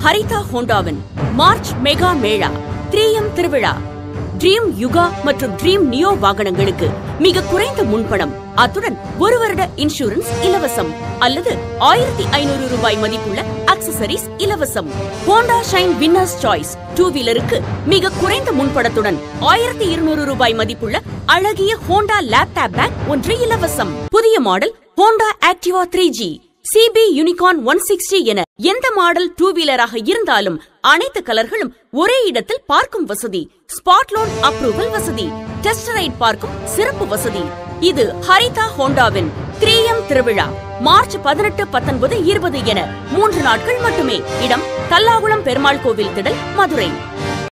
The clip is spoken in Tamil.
ஹரிதா ஹோண்டாவின் மார்ச் மெகா மேளா த்ரீஎம் திருவிழா ட்ரீம் யுகா மற்றும் ட்ரீம் நியோ வாகனங்களுக்கு மிக குறைந்த முன்பணம் அத்துடன் ஒரு வருட இன்சூரன்ஸ் இலவசம் அல்லது ஆயிரத்தி ஐநூறு ரூபாய் மதிப்புள்ள அக்சசரிஸ் இலவசம் Honda Shine winners choice two வீலருக்கு மிக குறைந்த முன்படத்துடன் ஆயிரத்தி இருநூறு ரூபாய் மதிப்புள்ள அழகிய ஹோண்டா லேப்டாப் பேக் ஒன்று இலவசம் புதிய model Honda Activa three G CB Unicorn one sixty என எந்த மாடல் டூ வீலராக இருந்தாலும் அனைத்து கலர்களும் ஒரே இடத்தில் பார்க்கும் வசதி ஸ்பாட் லோன் அப்ரூவல் வசதி டெஸ்ட் ரைட் பார்க்கும் சிறப்பு வசதி இது ஹரிதா ஹோண்டாவின் த்ரீ எம் திருவிழா மார்ச் பதினெட்டு பத்தொன்பது இருபது என மூன்று நாட்கள் மட்டுமே இடம் தல்லாகுளம் பெருமாள் கோவில் திடல் மதுரை